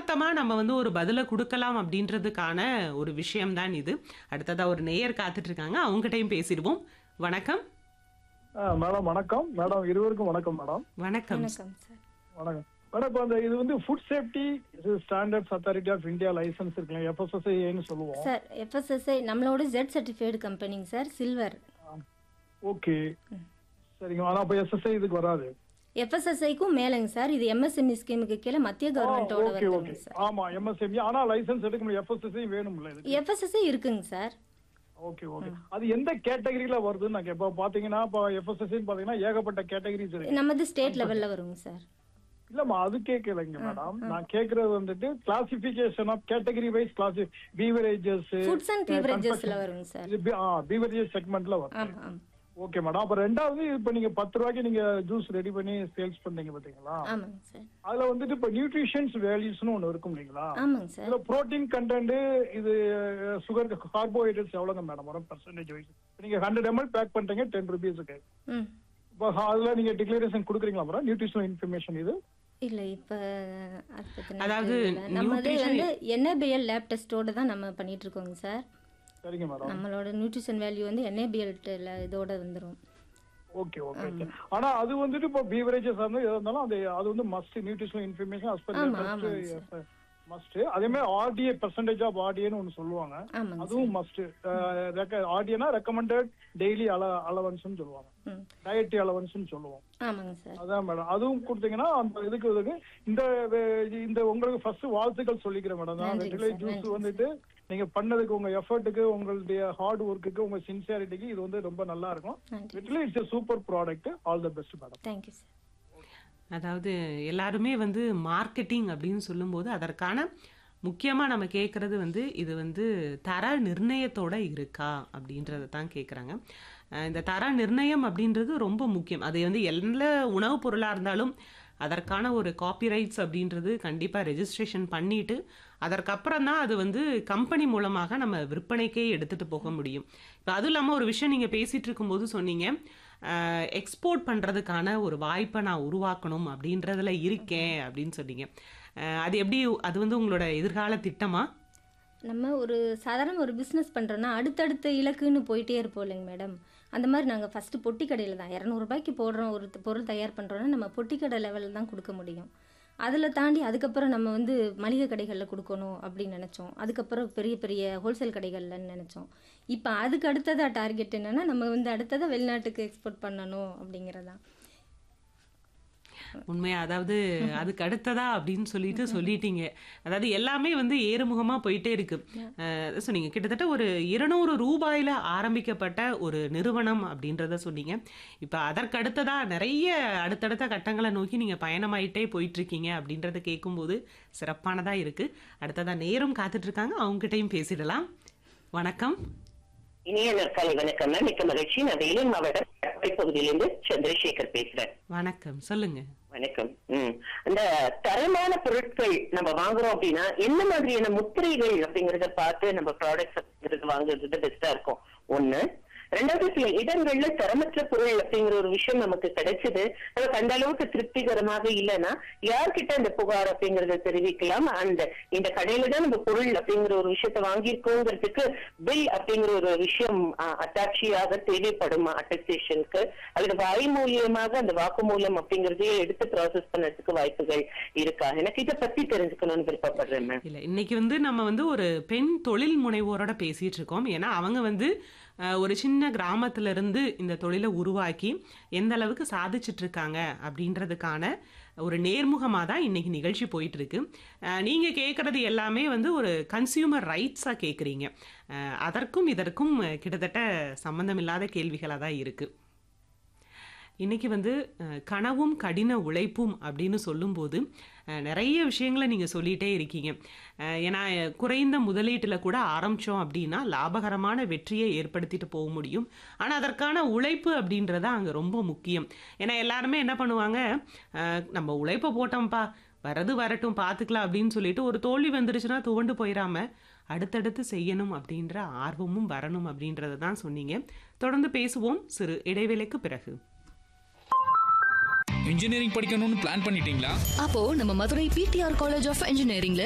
யதார்த்தமா நம்ம வந்து ஒரு பதில குடுக்கலாம் அப்படின்றதுக்கான ஒரு விஷயம் தான் இது. அடுத்ததா ஒரு நேயர் காத்துட்டு இருக்காங்க. அவங்ககிட்டயும் பேசிடுவோம். வணக்கம். ஆ, மேடம் வணக்கம் மேடம் இருவருக்கும் வணக்கம் மேடம் வணக்கம். வணக்கம் சார் வணக்கம் மேடம் இப்போ அந்த இது வந்து food safety standards authority of India licence இருக்குல்ல எஃப்எஸ்எஸ்ஐன்னு சொல்லுவோம் சார் எஃப்எஸ்எஸ்ஐ நம்மளோட ஜெட் சர்டிஃபைடு கம்பெனிங்க சார் சில்வர் ஓகே சரிங்க ஆனா அப்போ எஸ்எஸ்ஐ இதுக்கு வராது எஃப்எஸ்எஸ்ஐக்கும் மேலேங்க சார் இது எம்எஸ்எம்இ ஸ்கீமுக்கு கீழே மத்திய கவர்மெண்ட்டோட ஓகே ஓகே வருதுங்க சார் ஆமா எம்எஸ்எம்இ ஆனா லைசன்ஸ் எடுக்க முடியும் எஃப்எஸ்எஸ்ஐ வேணும்ல இதுக்கு எஃப்எஸ்எஸ்ஐ இருக்குங்க சார் ஓகே ஓகே அது எந்த கேட்டகரியில வருதுன்னு நான் இப்போ பாத்தீங்கன்னா இப்போ எஃப்எஸ்எஸ்ஐ பாத்தீங்கன்னா ஏகப்பட்ட கேட்டகரிஸ் இருக்கு நமது ஸ்டேட் லெவல்ல வருங்க சார் இல்லம்மா அது கேட்கலைங்க மேடம் நான் கேக்குறது வந்துட்டு கிளாசிபிகேஷன் ஆஃப் கேட்டகரி வைஸ் கிளாசி பீவரேஜஸ் ஃபுட்ஸ் அண்ட் பீவரேஜஸ் வருங்க சார் இது பீவரேஜஸ் செக்மெண்ட்ல வரும் ஆமா ஆமா ஓகே மேடம் அப்ப ரெண்டாவது இப்ப நீங்க பத்து ரூபாய்க்கு நீங்க ஜூஸ் ரெடி பண்ணி சேல்ஸ் பண்றீங்க பாத்தீங்களா ஆமாங்க சார் அதுல வந்துட்டு இப்ப நியூட்ரிஷன்ஸ் வேல்யூஸ்னு ஒண்ணு இருக்கும் இல்லைங்களா ஆமாங்க சார் இதுல புரோட்டீன் கண்டென்ட் இது சுகர் கார்போஹைட்ரேட்ஸ் எவ்வளவுங்க மேடம் வரும் பர்சன்டேஜ் வைஸ் நீங்க ஹண்ட்ரட் எம்எல் பேக் பண்றீங்க டென் ருபீஸுக்கு ம் இப்போ அதுல நீங்க டிக்ளரேஷன் கொடுக்குறீங்களா மேடம் நியூட்ரிஷனல் இன்ஃபர்மேஷன் இது இல்ல இப்ப அதை பத்தி எனக்கு அதாவது தெரியல. நம்ம அது nutrition- வந்து என்ஏபிஎல் லேப் டெஸ்டோட தான் நம்ம பண்ணிட்டு இருக்கோங்க சார் சரிங்க மேடம் நம்மளோட நியூட்ரிஷன் வேல்யூ வந்து என்ஏபிஎல் இதோட வந்துரும் ஓகே ஓகே ஆனா அது வந்துட்டு இப்போ பீவரேஜஸ் வந்து எதா இருந்தாலும் அது அது வந்து மஸ்ட் நியூட்ரிஷனல் இன்ஃபர்மேஷன் அஸ் ஆமா, பர் ஆமாங்க மஸ்ட் அதே மாதிரி ஆர்டிஏ பெர்சன்டேஜ் ஆஃப் ஆர்டிஏன்னு ஒன்னு சொல்லுவாங்க ஆமாங்க அதுவும் மஸ்ட் ஆர்டிஏனா ரெக்கமெண்டட் டெய்லி அல அலவன்ஸ்னு சொல்லுவாங்க ம் டயட்ரி அலவன்ஸ்னு சொல்லுவோம் ஆமாங்க சார் அதான் மேடம் அதுவும் கொடுத்தீங்கன்னா அந்த இதுக்கு இதுக்கு இந்த வே- இந்த உங்களுக்கு ஃபர்ஸ்ட் வாழ்த்துக்கள் சொல்லிக்கிறேன் மேடம் நான் நன்றிங்க வெற்றிலை சார், ஜூஸ் நன்றிங்க வந்துட்டு நீங்க பண்ணதுக்கு உங்க எஃபர்ட்டுக்கு உங்களுடைய ஹார்ட் ஒர்க்குக்கு உங்க சின்சியாரிட்டிக்கு இது வந்து ரொம்ப நல்லா இருக்கும் நன்றி வெற்றிலை it's super product all the best madam thank you sir அதாவது எல்லாருமே வந்து மார்க்கெட்டிங் அப்படின்னு சொல்லும்போது அதற்கான முக்கியமாக நம்ம கேட்குறது வந்து இது வந்து தர நிர்ணயத்தோட இருக்கா அப்படின்றத தான் கேட்குறாங்க இந்த தர நிர்ணயம் அப்படின்றது ரொம்ப முக்கியம் அது வந்து எல்லா உணவுப் பொருளாக இருந்தாலும் அதற்கான ஒரு காப்பிரைட்ஸ் அப்படின்றது கண்டிப்பாக ரெஜிஸ்ட்ரேஷன் பண்ணிட்டு அதற்கப்புறம் தான் அது வந்து கம்பெனி மூலமாக நம்ம விற்பனைக்கே எடுத்துகிட்டு போக முடியும் இப்போ அதுவும் இல்லாமல் ஒரு விஷயம் நீங்கள் பேசிகிட்டு இருக்கும்போது சொன்னீங்க எக்ஸ்போர்ட் பண்ணுறதுக்கான ஒரு வாய்ப்பை நான் உருவாக்கணும் அப்படின்றதுல இருக்கேன் அப்படின்னு சொன்னீங்க அஹ் அது எப்படி அது வந்து உங்களோட எதிர்கால திட்டமா நம்ம ஒரு சாதாரண ஒரு பிஸ்னஸ் பண்ணுறோன்னா அடுத்தடுத்த இலக்குன்னு போயிட்டே இருப்போம் இல்லைங்க மேடம் அந்த மாதிரி நாங்கள் ஃபஸ்ட்டு பொட்டி கடையில் தான் இரநூறுபாய்க்கு போடுறோம் ஒரு த- பொருள் தயார் பண்ணுறோன்னா நம்ம பொட்டி கடை லெவலில் தான் கொடுக்க முடியும் அதில் தாண்டி அதுக்கப்புறம் நம்ம வந்து மளிகை கடைகளில் கொடுக்கணும் அப்படின்னு நினச்சோம் அதுக்கப்புறம் பெரிய பெரிய ஹோல்சேல் கடைகள்லன்னு நினச்சோம் இப்போ அதுக்கு அடுத்ததாக டார்கெட் என்னென்னா நம்ம வந்து அடுத்ததாக வெளிநாட்டுக்கு எக்ஸ்போர்ட் பண்ணணும் அப்படிங்கிறதான் உண்மையா அதாவது அதுக்கு அடுத்ததா அப்படின்னு சொல்லிட்டு சொல்லிட்டீங்க அதாவது எல்லாமே வந்து ஏறுமுகமா போயிட்டே இருக்கு அஹ் சொன்னீங்க கிட்டத்தட்ட ஒரு இருநூறு ரூபாயில ஆரம்பிக்கப்பட்ட ஒரு நிறுவனம் அப்படின்றத சொன்னீங்க இப்ப அதற்கு அடுத்ததா நிறைய அடுத்தடுத்த கட்டங்களை நோக்கி நீங்க பயணமாயிட்டே போயிட்டு இருக்கீங்க அப்படின்றத கேட்கும்போது சிறப்பானதா இருக்கு அடுத்ததா நேரம் காத்துட்டு இருக்காங்க அவங்க கிட்டயும் பேசிடலாம் வணக்கம் இனிய நற்காலை வணக்கம் மேம் மிக்க மகிழ்ச்சி நான் வேலூர் மாவட்டம் கட்டளை பகுதியிலிருந்து சந்திரசேகர் பேசுறேன் வணக்கம் சொல்லுங்க வணக்கம் ம் அந்த தரமான பொருட்கள் நம்ம வாங்குறோம் அப்படின்னா என்ன மாதிரியான முத்திரைகள் அப்படிங்கறத பார்த்து நம்ம ப்ராடக்ட்ஸ் வாங்குறது பெஸ்டா இருக்கும் ஒண்ணு ரெண்டாவது சில இடங்கள்ல தரமற்ற பொருள் அப்படிங்கிற ஒரு விஷயம் நமக்கு கிடைச்சது நமக்கு அந்த அளவுக்கு திருப்திகரமாக இல்லைன்னா யார்கிட்ட அந்த புகார் அப்படிங்கறத தெரிவிக்கலாம் அந்த இந்த கடையில தான் நம்ம பொருள் அப்படிங்கிற ஒரு விஷயத்த வாங்கியிருக்கோங்கிறதுக்கு பில் அப்படிங்கிற ஒரு விஷயம் அத்தாட்சியாக தேவைப்படும் அட்டஸ்டேஷனுக்கு அல்லது வாய் மூலியமாக அந்த வாக்குமூலம் அப்படிங்கறதையே எடுத்து ப்ராசஸ் பண்ணறதுக்கு வாய்ப்புகள் இருக்கா எனக்கு இதை பத்தி தெரிஞ்சுக்கணும்னு விருப்பப்படுறேன் மேம் இல்ல இன்னைக்கு வந்து நம்ம வந்து ஒரு பெண் தொழில் முனைவோரோட பேசிட்டு இருக்கோம் ஏன்னா அவங்க வந்து அஹ், ஒரு சின்ன கிராமத்துல இருந்து இந்த தொழிலை உருவாக்கி எந்த அளவுக்கு சாதிச்சிட்டு இருக்காங்க அப்படின்றதுக்கான ஒரு நேர்முகமாக தான் இன்னைக்கு நிகழ்ச்சி போயிட்டு இருக்கு அஹ், நீங்க கேட்கறது எல்லாமே வந்து ஒரு கன்சியூமர் ரைட்ஸா கேட்குறீங்க அதற்கும் இதற்கும் அஹ், கிட்டத்தட்ட சம்பந்தமில்லாத கேள்விகளாக தான் இருக்கு இன்னைக்கு வந்து அஹ், கனவும் கடின உழைப்பும் அப்படின்னு சொல்லும்போது அஹ், நிறைய விஷயங்களை நீங்கள் சொல்லிகிட்டே இருக்கீங்க அஹ், ஏன்னா அஹ், குறைந்த முதலீட்டில் கூட ஆரம்பித்தோம் அப்படின்னா லாபகரமான வெற்றியை ஏற்படுத்திட்டு போக முடியும் ஆனால் அதற்கான உழைப்பு அப்படின்றத அங்கே ரொம்ப முக்கியம் ஏன்னா எல்லாருமே என்ன பண்ணுவாங்க அஹ், நம்ம உழைப்பை போட்டோம்ப்பா வரது வரட்டும் பார்த்துக்கலாம் அப்படின்னு சொல்லிட்டு ஒரு தோல்வி வந்துருச்சுன்னா துவண்டு போயிடாம அடுத்தடுத்து செய்யணும் அப்படின்ற ஆர்வமும் வரணும் அப்படின்றத தான் சொன்னீங்க தொடர்ந்து பேசுவோம் சிறு இடைவேளைக்கு பிறகு இன்ஜினியரிங் படிக்கணும்னு பிளான் பண்ணிட்டீங்களா அப்போ நம்ம மதுரை பிடிஆர் காலேஜ் ஆஃப் இன்ஜினியரிங்ல